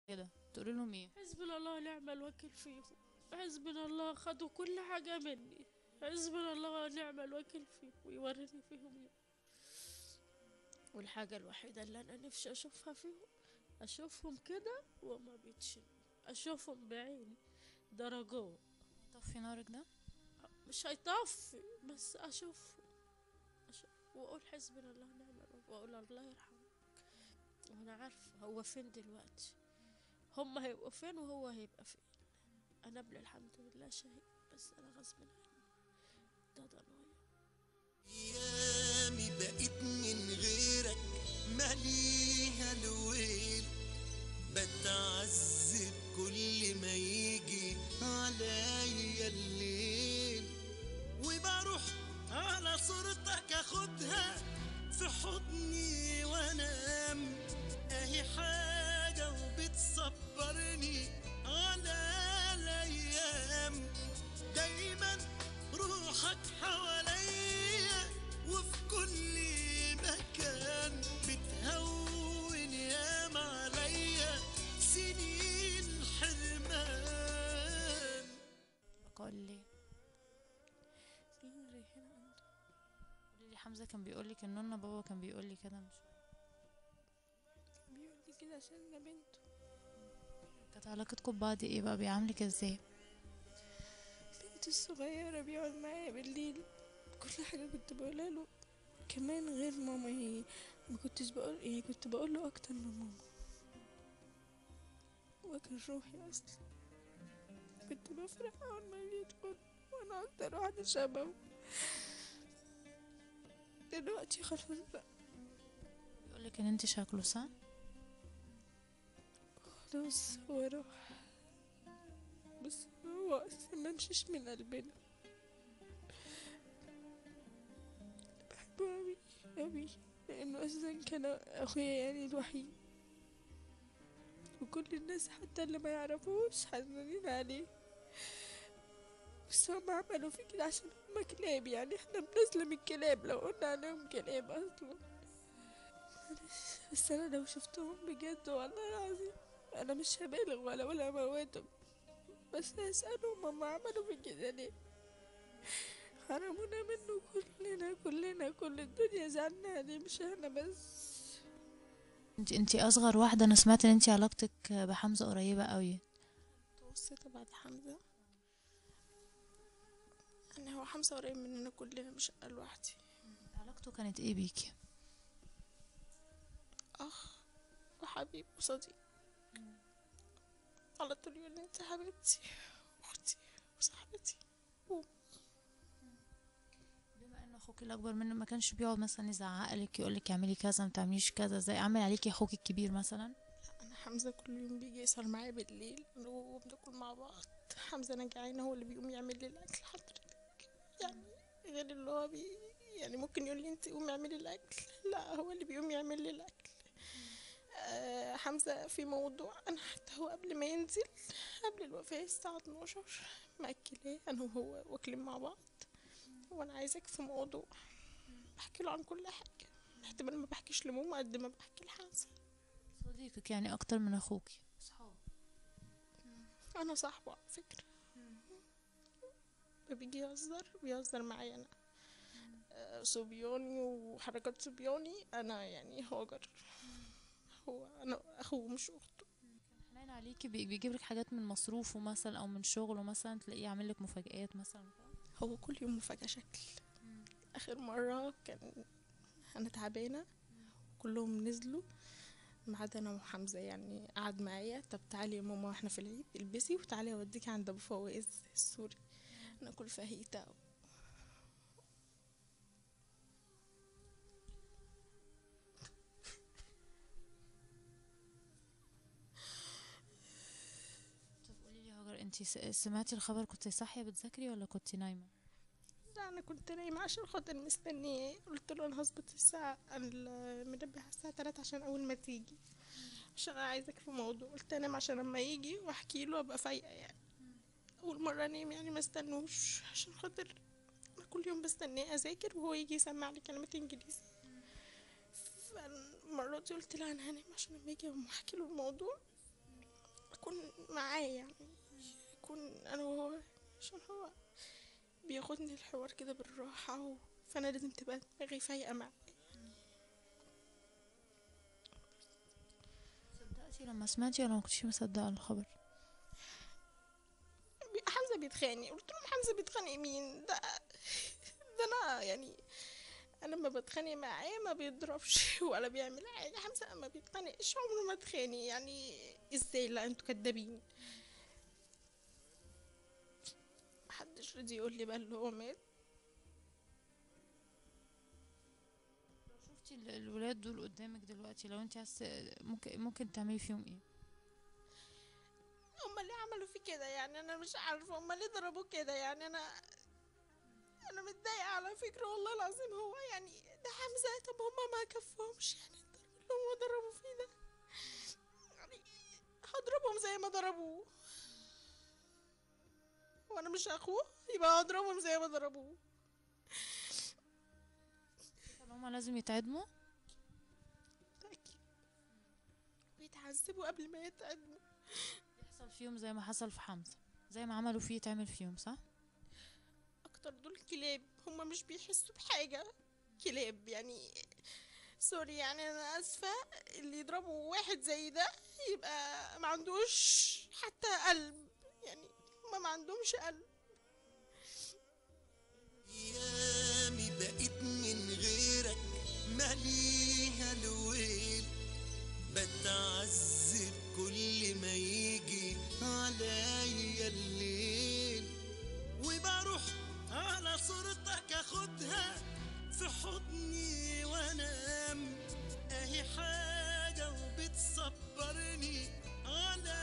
كده تقولي لهم ايه حسبنا الله ونعم الوكيل فيهم حسبنا الله خدوا كل حاجة مني حسبنا الله ونعم الوكيل فيهم ويوريني فيهم يوم والحاجة الوحيدة اللي أنا نفسي أشوفها فيهم أشوفهم كده وما بيتشنوا أشوفهم بعيني درجات طفي نارك ده مش هيطفي بس أشوفهم أشوف وأقول حسبنا الله ونعم الوكيل وأقول الله يرحمه وأنا عارفة هو فين دلوقتي هم هيبقوا فين وهو هيبقى فين أنا ابن الحمد لله شهيد بس أنا غصب عني ده ضنايا ايامي بقيت من غيرك ماليها الويل بتعذب كل ما يجي عليا الليل وبروح على صورتك اخدها في حضني وانام اهي حاجة وبتصبرني على الايام دايما روحك حواليا وفي كل مكان بتهون ياما عليا سنين حرمان بقول لي فين ريحانة عنده قولي لي حمزه كان بيقول لك ان انا بابا كان بيقول لي كده مش بيقول لي كده عشان أنا بنته كانت علاقتكم ببعض ايه بقى بيعاملك ازاي بنته الصغيرة بيقعد معايا بالليل كل حاجة كنت بقولها له كمان غير ماما يعني ما كنتش بقول يعني كنت بقول له أكتر من ماما وكان روحي أصلا كنت بفرح أول ما يدخل وأنا أكتر واحدة شبهه دلوقتي خلاص بقى بيقول لك ان انت شكله صح خلاص هو روح بس هو أصلا ما مشيش من قلبنا بحبه أوي أوي لأنه أساسا كان أخويا يعني الوحيد وكل الناس حتى اللي ما يعرفوش حزنين عليه بس هم عملوا في كده عشان هم كلاب يعني احنا بنظلم الكلاب لو قلنا عليهم كلاب أصلا معلش بس أنا لو شفتهم بجد والله العظيم أنا مش هبالغ ولا ولا مواتهم بس هسألهم هم عملوا في كده ليه حرمونا منه كلنا كلنا كل الدنيا زعلنا عليه مش احنا بس انت انت اصغر واحده انا سمعت ان انت علاقتك بحمزه قريبه قوي متوسطة بعد حمزة أنا هو حمزة قريب مننا كلنا مش أنا لوحدي علاقته كانت ايه بيكي أخ وحبيب وصديق على طول يقول لي أنت حبيبتي وأختي وصاحبتي بما ان اخوك الاكبر منه ما كانش بيقعد مثلا يزعق لك يقول لك اعملي كذا ما تعمليش كذا زي اعمل عليكي اخوك الكبير مثلا أنا حمزة كل يوم بيجي يسهر معايا بالليل وبناكل مع بعض حمزة أنا جعانة هو اللي بيقوم يعمل لي الأكل حضرتك يعني غير اللي هو بي يعني ممكن يقول لي أنت قومي اعملي الأكل لا هو اللي بيقوم يعمل لي الأكل آه حمزة في موضوع أنا حتى هو قبل ما ينزل قبل الوفاة الساعة 12 مأكلاه أنا وهو واكلين مع بعض وأنا عايزاك في موضوع بحكي له عن كل حاجة احتمال ما بحكيش لماما قد ما بحكي لحمزة صديقك يعني اكتر من اخوكي صحاب انا صاحبه على فكره بيجي يهزر بيهزر معايا انا آه، صبياني وحركات صبياني انا يعني هاجر هو انا اخوه مش اخته حنين عليكي بي- بيجيب لك حاجات من مصروفه مثلا او من شغله مثلا تلاقيه عامل لك مفاجآت مثلا هو كل يوم مفاجاه شكل اخر مره كان انا تعبانه كلهم نزلوا ما عدا انا وحمزه يعني قعد معايا طب تعالي يا ماما احنا في العيد البسي وتعالي اوديكي عند ابو فواز السوري ناكل فاهيتا طب قولي لي هاجر انت سمعتي الخبر كنت صاحيه بتذاكري ولا كنت نايمه لا انا كنت نايمه عشان خاطر مستنيه قلت له انا هظبط الساعه المنبه على الساعه 3 عشان اول ما تيجي عشان انا عايزك في موضوع قلت انام عشان لما يجي واحكي له ابقى فايقه يعني اول مره انام يعني ما استنوش عشان خاطر انا كل يوم بستناه اذاكر وهو يجي يسمع لي كلمات انجليزي فالمرة دي قلت لا انا هنام عشان لما يجي احكي له الموضوع معاه يعني يكون انا وهو عشان هو بياخدني الحوار كده بالراحة و... فانا لازم تبقى دماغي فايقة معاه صدقتي لما سمعتي ولا ما كنتيش مصدقه الخبر بي- حمزة بيتخانق قلت لهم حمزة بيتخانق مين ده ده انا يعني انا لما بتخانق معاه ما بيضربش ولا بيعمل حاجة حمزة ما بيتخانقش عمره ما اتخانق يعني ازاي لا انتوا كدابين محدش رضي يقول لي بقى اللي هو مات لو شفتي ال- الولاد دول قدامك دلوقتي لو انت عايز ممكن ممكن تعملي فيهم ايه هما ليه عملوا فيه كده يعني انا مش عارفه هما ليه ضربوه كده يعني انا انا متضايقه على فكره والله العظيم هو يعني ده حمزه طب هما ما كفهمش يعني الضرب اللي هما ضربوا فيه ده يعني هضربهم زي ما ضربوه وانا مش اخوه يبقى هضربهم زي ما ضربوه طب هما لازم يتعدموا ده اكيد ويتعذبوا قبل ما يتعدموا يحصل فيهم زي ما حصل في حمزه زي ما عملوا فيه يتعمل فيهم صح اكتر دول كلاب هما مش بيحسوا بحاجة كلاب يعني سوري يعني انا اسفة اللي يضربوا واحد زي ده يبقى ما عندوش حتى قلب يعني هما ما عندهمش قلب ايامي بقيت من غيرك ماليها الويل بتعذب كل ما يجي عليا الليل وبروح على صورتك اخدها في حضني وانام اهي حاجة وبتصبرني على